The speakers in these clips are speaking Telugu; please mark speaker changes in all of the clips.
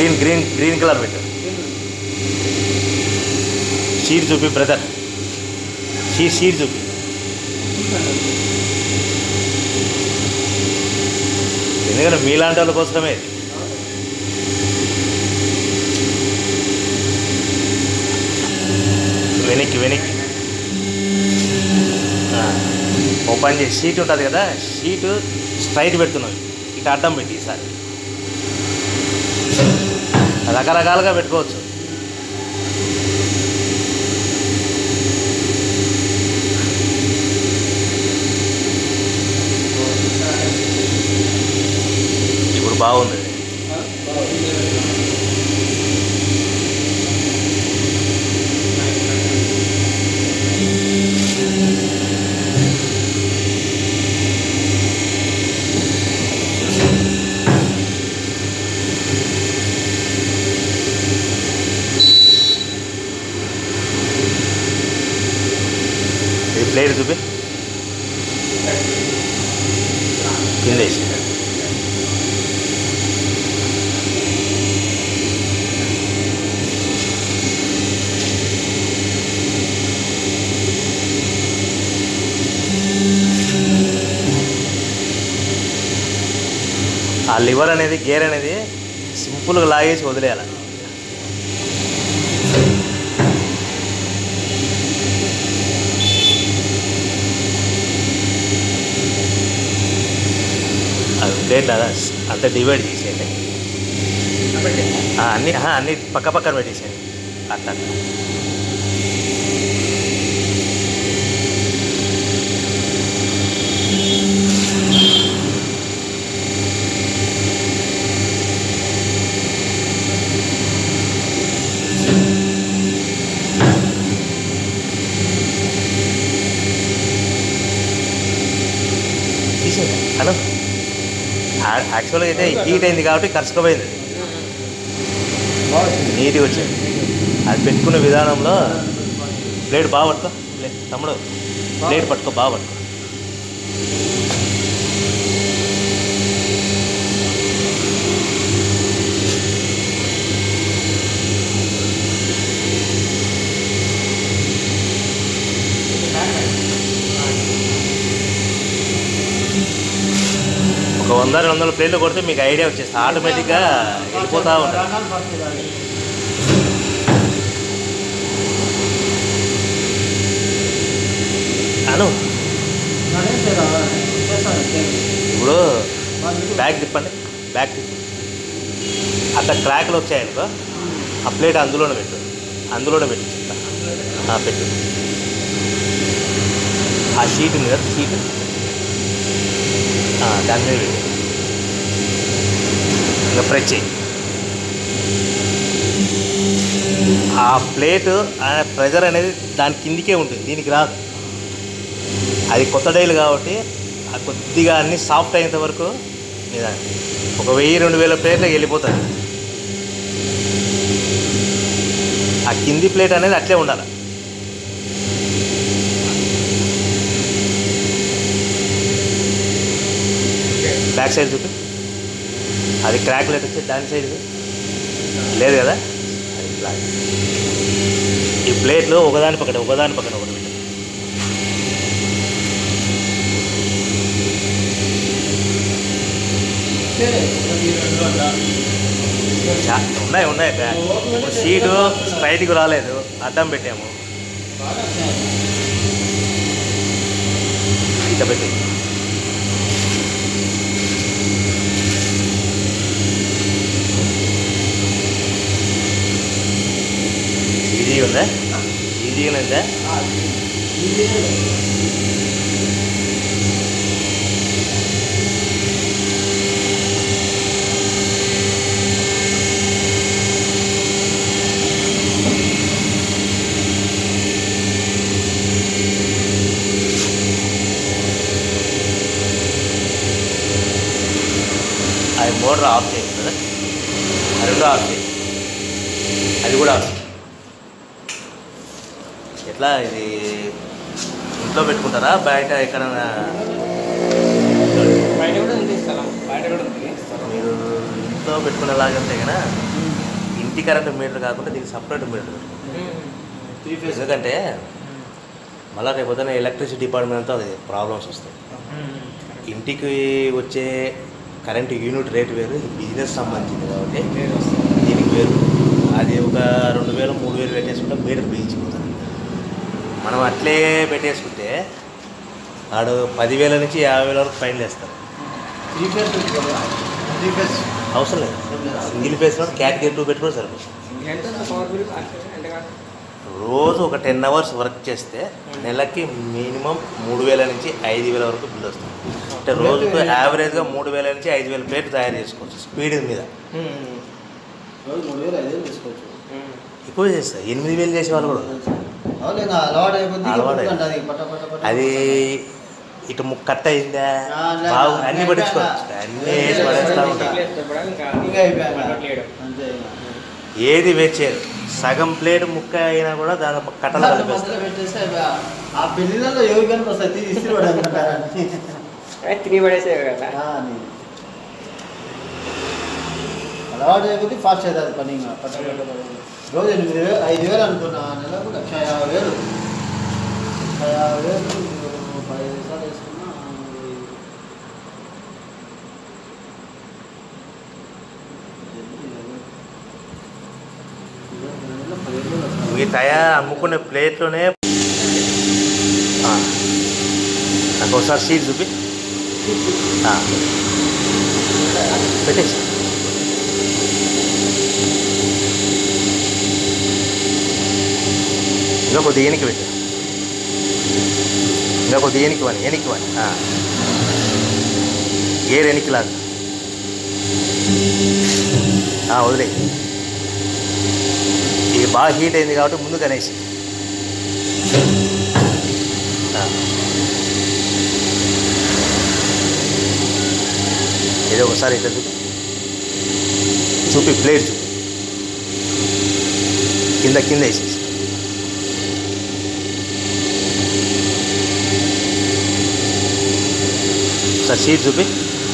Speaker 1: గ్రీన్ గ్రీన్ గ్రీన్ కలర్ పెట్టు షీట్ చూపి బ్రదర్ షీట్ షీట్ చూపి ఎందుకంటే మీలాంటి వాళ్ళ కోసమే ఇది. వెనక్కి వెనక్కి ఆ, ఓపెన్ చేసి షీట్ ఉంటుంది కదా షీట్ స్ట్రైట్ పెడుతున్నాం ఇటు అడ్డం పెట్టి ఈసారి రకరకాలుగా పెట్టుకోవచ్చు ఇప్పుడు బాగుంది ఇది ప్లేట్ చూపి కింద వేసి ఆ లివర్ అనేది గేర్ అనేది సింపుల్గా లాగేసి వదిలేయాలి అది ప్లేట్ అదా అంతా డివైడ్ చేసేయండి ఆ, అన్ని ఆ, అన్ని పక్క పక్కన పెట్టేసేయండి అట్లా అట్లా. తీసేయండి హలో యాక్చువల్గా అయితే హీట్ అయింది కాబట్టి కరుచుకుపోయింది అది నీట్గా వచ్చింది అది పెట్టుకునే విధానంలో ప్లేట్ బాగా పట్టుకో ప్లేట్ తమ్ముడు ప్లేట్ పట్టుకో బాగా పట్టుకో ఒక వంద రెండు వందల ప్లేట్లు కొడితే మీకు ఐడియా వచ్చేస్తుంది ఆటోమేటిక్గా వెళ్ళిపోతూ ఉంటుంది అను ఇప్పుడు బ్యాగ్ తిప్పండి బ్యాగ్ తిప్పండి అక్కడ క్రాక్లు వచ్చాయనుకో ఆ ప్లేట్ అందులోనే పెట్టు అందులోనే పెట్టు చెప్తా ఆ, పెట్టు ఆ షీట్ ఉంది కదా షీట్ ఆ, దాని మీద పెట్టు ఇంకా ప్రెస్ చేయి ఆ ప్లేట్ ఆ ప్రెజర్ అనేది దాని కిందికే ఉంటుంది దీనికి రాదు అది కొత్త డైలు కాబట్టి ఆ కొద్దిగా అన్ని సాఫ్ట్ అయ్యేంత వరకు నిదానం. ఒక వెయ్యి రెండు వేల ప్లేట్లకు వెళ్ళిపోతుంది ఆ కింది ప్లేట్ అనేది అట్లే ఉండాలి బ్యాక్ సైడ్ చూపి అది క్రాక్ లెట్ వచ్చి దాని సైడ్ లేదు కదా అది బ్లాక్ ఈ ప్లేట్లు ఒకదాని పక్కన ఒకదాని పక్కన ఒకటి పెట్టు. చా ఉన్నాయి ఉన్నాయి బ్యాగ్ ఇప్పుడు సీటు స్ట్రైట్కి రాలేదు అడ్డం పెట్టాము ఇట్లా పెట్టి ఈజీగా ఉందా ఈజీగానే ఉందా అది మోటార్ ఆఫ్ చేయండి కదా అది రెండో ఆఫ్ చేయి అది కూడా ఆఫ్ చేయి. ఎట్లా ఇది ఇంట్లో పెట్టుకుంటారా బయట ఎక్కడైనా
Speaker 2: బయట కూడా ఉంది స్థలం బయట కూడా ఉంది స్థలం
Speaker 1: మీరు ఇంట్లో పెట్టుకునేలాగంటే కదా ఇంటి కరెంట్ మీటర్ కాకుండా దీనికి సపరేట్ మీటర్ పెట్టుకోవాలి.
Speaker 2: త్రీ ఫేస్
Speaker 1: ఎందుకంటే మళ్ళీ రేపు పొద్దున్న ఎలక్ట్రిసిటీ డిపార్ట్మెంట్ అంతా అది ప్రాబ్లమ్స్ వస్తాయి ఇంటికి వచ్చే కరెంట్ యూనిట్ రేట్ వేరు ఇది బిజినెస్ సంబంధించింది కాబట్టి దీనికి వేరు అది ఒక రెండు వేలు మూడు వేలు పెట్టేసుకుంటే మీటర్ బిగించిపోతుంది మనం అట్లే పెట్టేసుకుంటే ఆడు పదివేల నుంచి యాభై వేల వరకు ఫైన్ వేస్తారు
Speaker 2: త్రీ ఫేస్ త్రీ ఫేస్
Speaker 1: అవసరం లేదు సింగిల్ ఫేస్ క్యాటగిరీ టూ పెట్టుకుంటే సరిపోతుంది రోజు ఒక టెన్ అవర్స్ వర్క్ చేస్తే నెలకి మినిమం మూడు వేల నుంచి ఐదు వేల వరకు బిల్ వస్తుంది అంటే రోజుకు యావరేజ్గా మూడు వేల నుంచి ఐదు వేల ప్లేట్ తయారు చేసుకోవచ్చు స్పీడ్ మీద
Speaker 2: రోజు మూడు వేలు ఐదు వేలు తీసుకోవచ్చు
Speaker 1: ఎక్కువ చేస్తారు ఎనిమిది వేలు చేసే వాళ్ళు కూడా ఉన్నారు.
Speaker 2: అవును ఇంకా అలవాటు అయిపోద్ది ఇంకా
Speaker 1: అలవాటు
Speaker 2: పుట్టుకుంటా అది పట్ట పట్ట పట్ట
Speaker 1: అది ఇటు ముక్క కట్ అయిందా
Speaker 2: ఆ, లే,
Speaker 1: బాగు
Speaker 2: లే,
Speaker 1: అన్ని
Speaker 2: లే,
Speaker 1: పట్టించుకోవచ్చు
Speaker 2: లే.
Speaker 1: అన్నీ వేసి పడేస్తూ ఉంటారు
Speaker 2: ఇంకా అయిపోయాక అంతే ఇంకా.
Speaker 1: ఏది వేచేది సగం ప్లేట్ ముక్క అయినా కూడా దాని కట్టలు
Speaker 2: మధ్యలో
Speaker 1: కలిపేస్తారు
Speaker 2: పెట్టేస్తే అయిపోయా. ఆ పెళ్లిళ్ళలో ఎవరు కనిపిస్తుంది తీసి ఇస్త్రీ అనుకుంటారా
Speaker 3: తిని పడేసే కదా
Speaker 2: అలవాటు అయిపోతే ఫాస్ట్ అవుతుంది పని ఇంకా పట్ట పట్ట పట్ట. రోజు ఎనిమిది వేలు ఐదు వేలు అనుకున్నా నెలకు లక్ష యాభై వేలు లక్ష యాభై వేలు పదిహేను సార్లు వేసుకున్నా
Speaker 1: ఈ తయారు అమ్ముకునే ప్లేట్లోనే ఆ. నాకు ఒకసారి సీట్ చూపి ఆ. పెట్టేసి ఇంకా కొద్దిగా ఎనికి పెట్టు ఇంకా కొద్దిగా ఎనికి వాని ఎనికి వాని ఆ. గేర్ ఎనికి లాగా ఆ, వదిలే ఇది బాగా హీట్ అయింది కాబట్టి ముందు కనేసి ఆ. ఇది ఒకసారి ఇట్లా చూపి చూపి ప్లేట్ చూపి కింద కింద వేసేసి సార్ షీట్ చూపి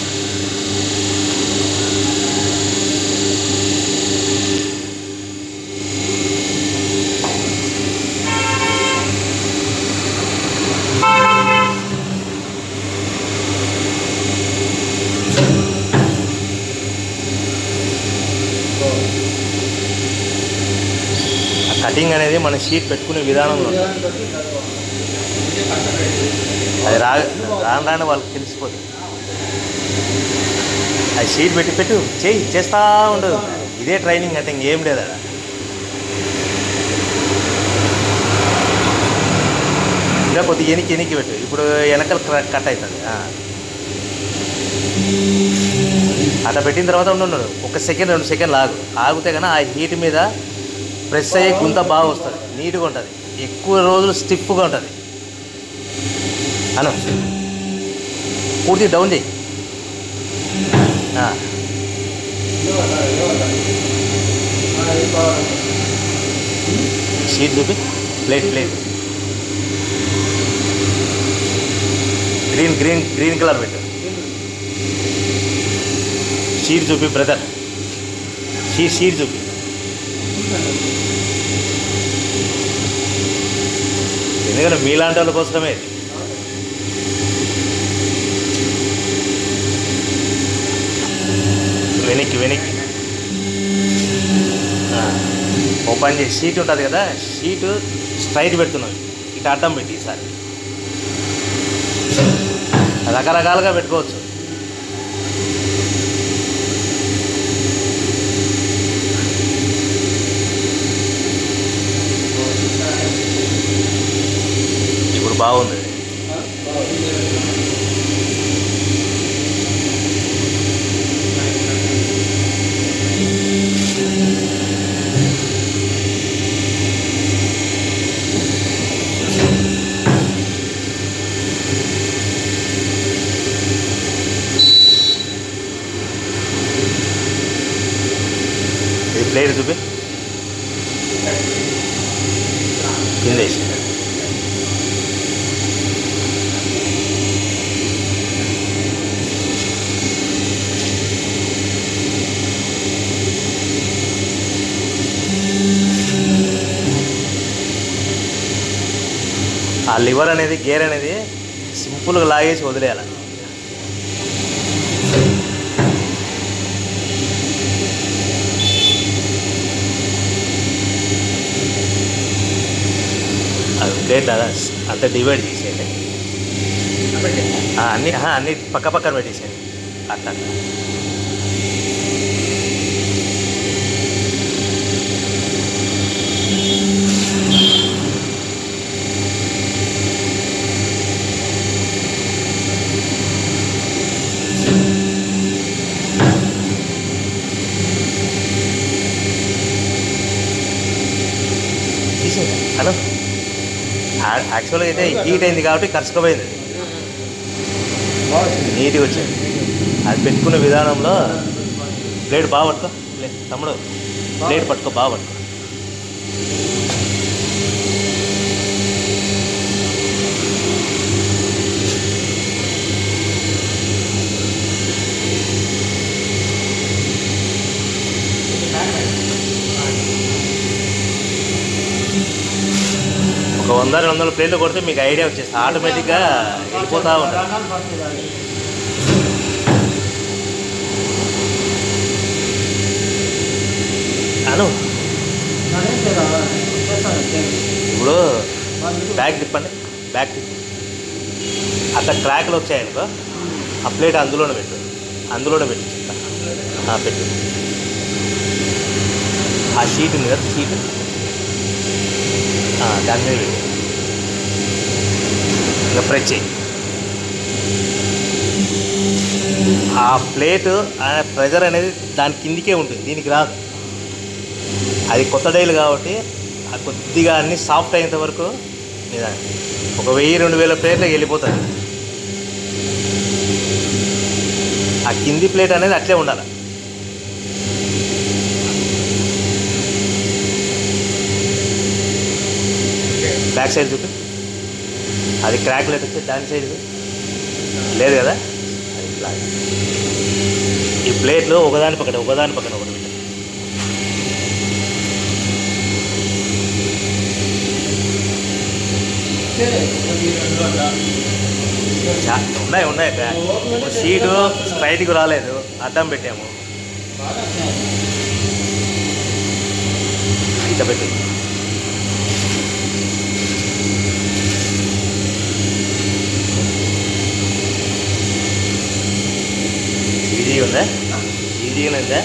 Speaker 1: ఆ కటింగ్ అనేది మన షీట్ పెట్టుకునే విధానంలో ఉంటుంది. అది రా రాను రాను వాళ్ళకి తెలిసిపోతుంది అది షీట్ పెట్టి పెట్టు చేయి చేస్తూ ఉండదు ఇదే ట్రైనింగ్ అంటే ఇంకేం లేదు అక్కడ ఇంకా కొద్దిగా ఎనికి ఎనికి పెట్టు ఇప్పుడు వెనకలు క్ర- కట్ అవుతుంది ఆ. అట్లా పెట్టిన తర్వాత ఉండు ఉండు. ఒక సెకండ్ రెండు సెకండ్లు ఆగు ఆగితే కానీ ఆ హీట్ మీద ప్రెస్ అయ్యే గుంత బాగా వస్తుంది నీట్గా ఉంటుంది ఎక్కువ రోజులు స్టిఫ్గా ఉంటుంది అను పూర్తి డౌన్ చేయి ఆ, షీట్ చూపి plate plate green green green colour పెట్టు షీట్ చూపి బ్రదర్ షీట్ షీట్ చూపి ఎందుకంటే మీలాంటి వాళ్ళ కోసమే ఇది. వెనక్కి వెనక్కి ఆ, ఓపెన్ చేసి షీట్ ఉంటుంది కదా షీట్ స్ట్రైట్ పెడుతున్నావు ఇటు అడ్డం పెట్టి ఈసారి రకరకాలుగా పెట్టుకోవచ్చు ఇప్పుడు బాగుంది ఇది ప్లేట్ చూపి కింద వేసి లివర్ అనేది గేర్ అనేది సింపుల్గా లాగేసి వదిలేయాలి అది ప్లేట్ అలా అంత డివైడ్ చేసేయండి ఆ, అన్ని ఆహా, అన్ని పక్క పక్కన పెట్టేసేయండి అట్లా అట్లా. తీసేయండి హలో యాక్చువల్గా అయితే హీట్ అయింది కాబట్టి కరుచుకుపోయింది అది నీట్గా వచ్చింది అది పెట్టుకునే విధానంలో ప్లేట్ బాగా పట్టుకో లే తమ్ముడు ప్లేట్ పట్టుకో బాగా పట్టుకో ఒక వంద రెండు వందల ప్లేట్లు కొడితే మీకు ఐడియా వచ్చేస్తుంది ఆటోమేటిక్గా వెళ్ళిపోతూ ఉంటుంది అను ఇప్పుడు బ్యాగ్ తిప్పండి బ్యాగ్ తిప్పి అక్కడ క్రాక్లు వచ్చాయనుకో ఆ ప్లేట్ అందులోనే పెట్టు అందులోనే పెట్టు చెప్తా. ఆ, పెట్టు ఆ షీట్ ఉంది కదా షీట్ ఆ, దాని మీద పెట్టు ఇంకా ప్రెస్ చేయి ఆ ప్లేట్ ఆ ప్రెజర్ అనేది దాని కిందికే ఉంటుంది దీనికి రాదు అది కొత్త డైలు కాబట్టి ఆ కొద్దిగా అన్ని సాఫ్ట్ అయ్యేంత వరకు నిదానం ఒక వెయ్యి రెండు వేల ప్లేట్లకు వెళ్ళిపోతుంది ఆ కింది ప్లేట్ అనేది అట్లే ఉండాలి బ్యాక్ సైడ్ చూపి అది క్రాక్ లెట్ వచ్చి దాని సైడ్ చూపి. లేదు కదా అది ఇట్లా ఈ ప్లేట్లు ఒకదాని పక్కన ఒకదాని పక్కన ఒకటి పెట్టు. చా- ఉన్నాయి ఉన్నాయి బ్యా- ఇప్పుడు షీటు స్ట్రైట్కి రాలేదు అడ్డం పెట్టాము ఇట్లా పెట్టి ఈజీగా ఉందా ఈజీగా ఉందా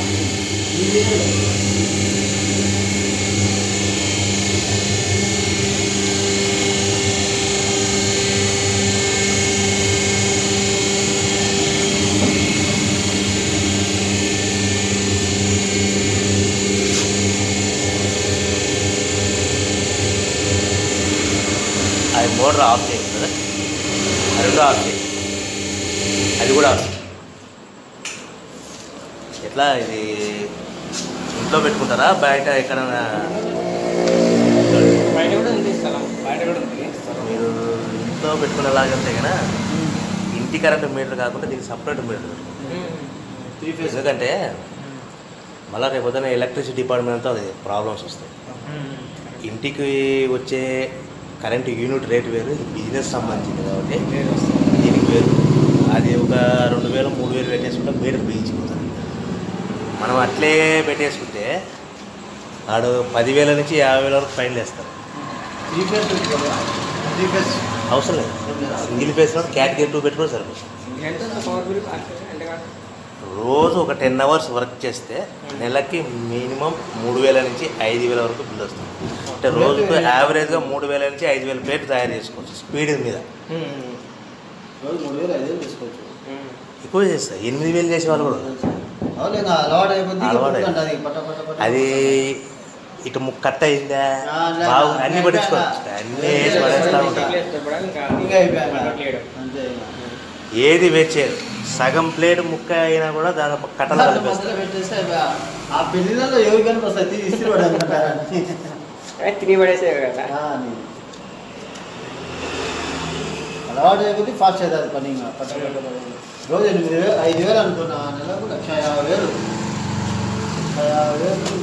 Speaker 1: అది మోటార్ ఆఫ్ చేయండి కదా అది కూడా ఆఫ్ చేయండి అది కూడా ఆఫ్ చేయి. ఎట్లా ఇది ఇంట్లో పెట్టుకుంటారా బయట ఎక్కడైనా
Speaker 3: బయట కూడా ఉంది స్థలం
Speaker 4: బయట కూడా ఉంది స్థలం.
Speaker 1: మీరు ఇంట్లో పెట్టుకునేలాగంటే కదా ఇంటి కరెంట్ మీటర్ కాకుండా దీనికి సపరేట్ మీటర్
Speaker 2: త్రీ ఫేస్
Speaker 1: ఎందుకంటే మళ్ళీ రేపు పొద్దున్న ఎలక్ట్రిసిటీ డిపార్ట్మెంట్తో అది ప్రాబ్లమ్స్ వస్తాయి ఇంటికి వచ్చే కరెంట్ యూనిట్ రేట్ వేరు ఇది బిజినెస్ సంబంధించింది కాబట్టి
Speaker 4: వేరే వస్తుంది.
Speaker 1: దీనికి వేరు అది ఒక రెండు వేలు మూడు వేలు పెట్టేసుకుంటే మీటర్ బిగించిపోతుంది మనం అట్లే పెట్టేసుకుంటే ఆడు పదివేల నుంచి యాభై వేల వరకు ఫైన్లు వేస్తారు
Speaker 2: త్రీ ఫేస్ పెట్టుకోరా త్రీ ఫేస్
Speaker 1: అవసరం లేదు సింగిల్ ఫేస్ కేటగిరీ టూ పెట్టుకుని సరిపోతుంది
Speaker 3: ఎంత పవర్ బిల్ అంటే కాదు
Speaker 1: రోజు ఒక టెన్ అవర్స్ వర్క్ చేస్తే నెలకి మినిమం మూడు వేల నుంచి ఐదు వేల వరకు బిల్ వస్తుంది అంటే రోజుకు యావరేజ్గా మూడు వేల నుంచి ఐదు వేల ప్లేట్ తయారు చేసుకోవచ్చు స్పీడ్ మీద
Speaker 2: రోజు మూడు వేలు ఐదు వేలు తీసుకోవచ్చు
Speaker 1: ఎక్కువ చేస్తారు ఎనిమిది వేలు చేసే వాళ్ళు కూడా ఉన్నారు.
Speaker 2: అవును ఇంకా అలవాటు అయిపోద్ది
Speaker 1: అలవాటు
Speaker 2: కొట్టుకుంటా అది పట్ట పట్ట పట్ట
Speaker 1: అది ఇటు ముక్క కట్ అయిందా
Speaker 2: ఆ, లే-
Speaker 1: బాగు అన్ని
Speaker 2: లే-
Speaker 1: పట్టించుకోవచ్చు
Speaker 2: లే-
Speaker 1: అన్ని వేసి పడేస్తా ఉంటారు
Speaker 2: ఇంకా అయిపోయాక అంతే ఇంకా.
Speaker 1: ఏది వేస్ట్ చేయరు సగం ప్లేట్ ముక్క అయినా కూడా దాని కట్టలు
Speaker 2: మధ్యలో
Speaker 1: కలిపేస్తారు
Speaker 2: పెట్టేస్తే ఆ- ఆ పెళ్లిలో ఎవరికైనా వస్తాయి తీసి ఇస్త్రీ పడాలంటారా
Speaker 3: తిని పడేసేవి కదా
Speaker 2: అలవాటు అయిపోతే ఫాస్ట్ అవుతుంది పని ఇంకా పట్ట పట్ట పట్ట. రోజు ఎనిమిది వేలు ఐదు వేలు అనుకున్నా నెలకు లక్ష యాభై వేలు లక్ష యాభై వేలు